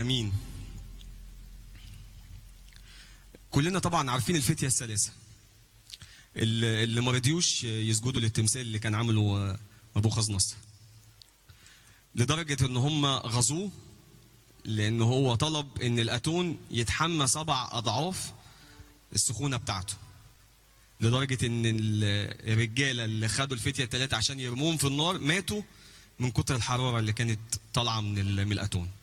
امين كلنا طبعا عارفين الفتيه الثلاثه اللي اللي ما رضيوش يسجدوا للتمثال اللي كان عامله نبوخذ نصر لدرجه ان هم غزوه لان هو طلب ان الاتون يتحمى سبع اضعاف السخونه بتاعته لدرجه ان ال- الرجاله اللي خدوا الفتيه الثلاثه عشان يرموهم في النار ماتوا من كتر الحراره اللي كانت طالعه من ال- من الاتون